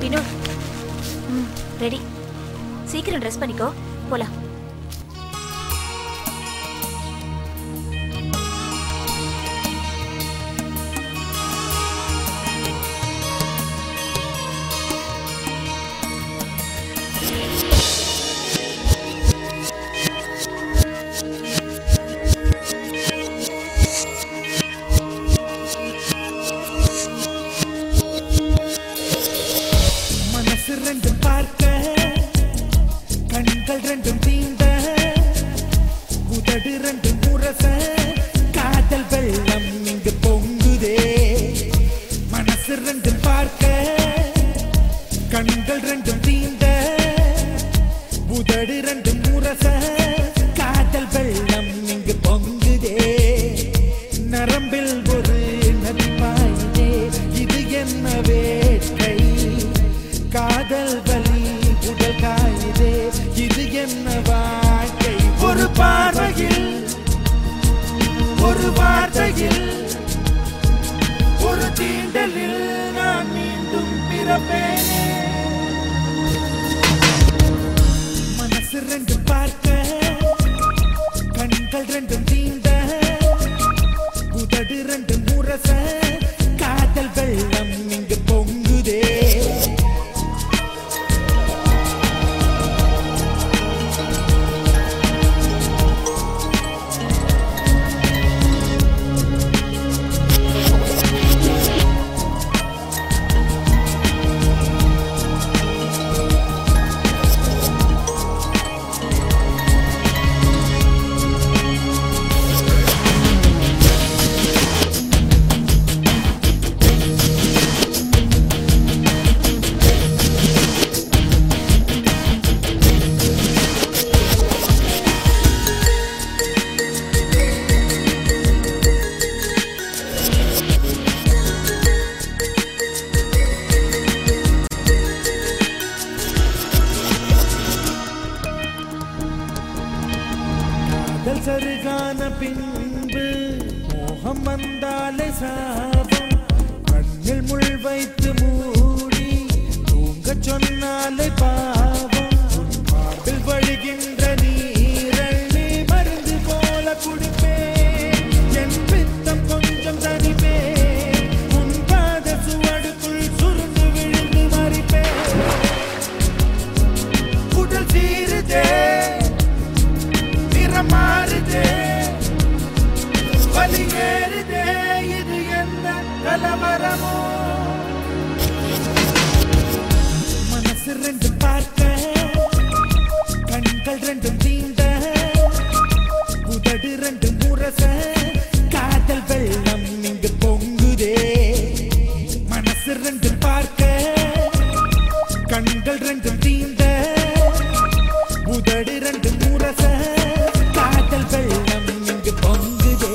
வினோத் ம் ரெடி சீக்கிரம் ட்ரெஸ் பண்ணிக்கோ போலாம் மனசு ரெண்டும் பார்க்க கண்கள் ரெண்டும் தீண்ட உதடு ரெண்டும் முரச காதல் வெள்ளம் இங்கு பொங்குதே மனசு ரெண்டும் பார்க்க கண்கள் ரெண்டும் தீண்ட உதடு ரெண்டும் முரச காதல் வெள்ளம் இங்கு பொங்குதே நரம்பில் ஒரு நதிப்பாயுதே இது என்ன வேட்கை காதல் வலி உடல் காயுதே இது என்ன வாழ்க்கை ஒரு பார்வையில் ஒரு வார்த்தையில் ஒரு தீண்டலில் நான் மீண்டும் பிறப்பேனே மனசு ரெண்டு பார்க்க கண்கள் ரெண்டும் தீண்ட உதடு ரெண்டு முரச காதல் வெள்ளம் இங்கு பொங்குதே காதல் சருகான பின்பு மோகம் வந்தாலே சாபம் கண்ணில் முள் வைத்து மூடி தூங்கச் சொன்னாலே பாவம் உன் மார்பில் வழிகின்ற நீரள்ளி மருந்து போல குடிப்பேன் என் பித்தம் கொஞ்சம் தனிப்பேன் உன் பாத சுவடுக்குள் சுருண்டு விழுந்து மறிப்பேன் உடல் சீருதே நிறம் மாறுதே வலி ஏறுதே இது என்ன கலவரமோ மனசு ரெண்டு பார்க்க கண்கள் ரெண்டும் தீண்ட உதடு ரெண்டு முரச காதல் வெள்ளம் இங்கு பொங்குதே மனசு ரெண்டு பார்க்க கண்கள் ரெண்டும் தீண்ட உதடு ரெண்டு முரச காதல் வெள்ளம் இங்கு பொங்குதே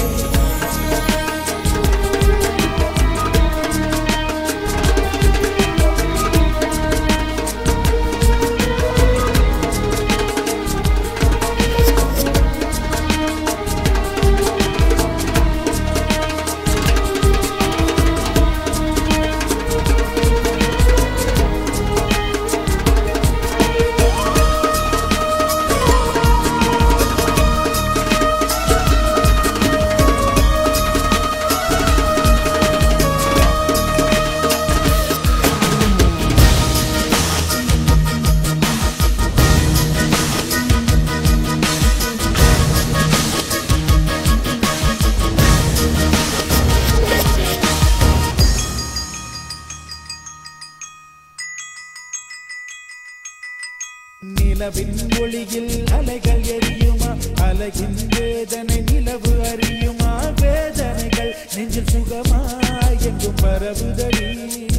நிலவின் ஒளியில் அலைகள் எரியுமா அலையின் வேதனை நிலவு அறியுமா வேதனைகள் நெஞ்சில் சுகமா எங்கும் பரவுதடி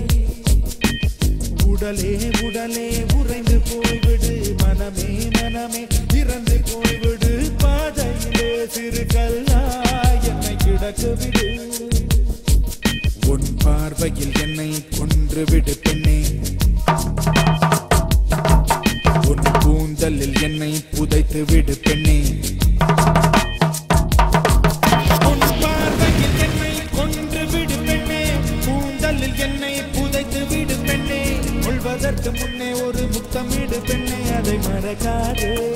உடலே உடலே உறைந்து போய்விடு மனமே மனமே இறந்து போய்விடு பாதையிலே சிறு கல்லா என்னை கிடக்கு விடு உன் பார்வையில் என்னை கொன்று விடு பெண்ணே உன் கூந்தலில் என்னை புதைத்து விடு பெண்ணே உன் பார்வையில் என்னை கொன்று விடு பெண்ணே கூந்தலில் என்னை புதைத்து விடு பெண்ணே பாரு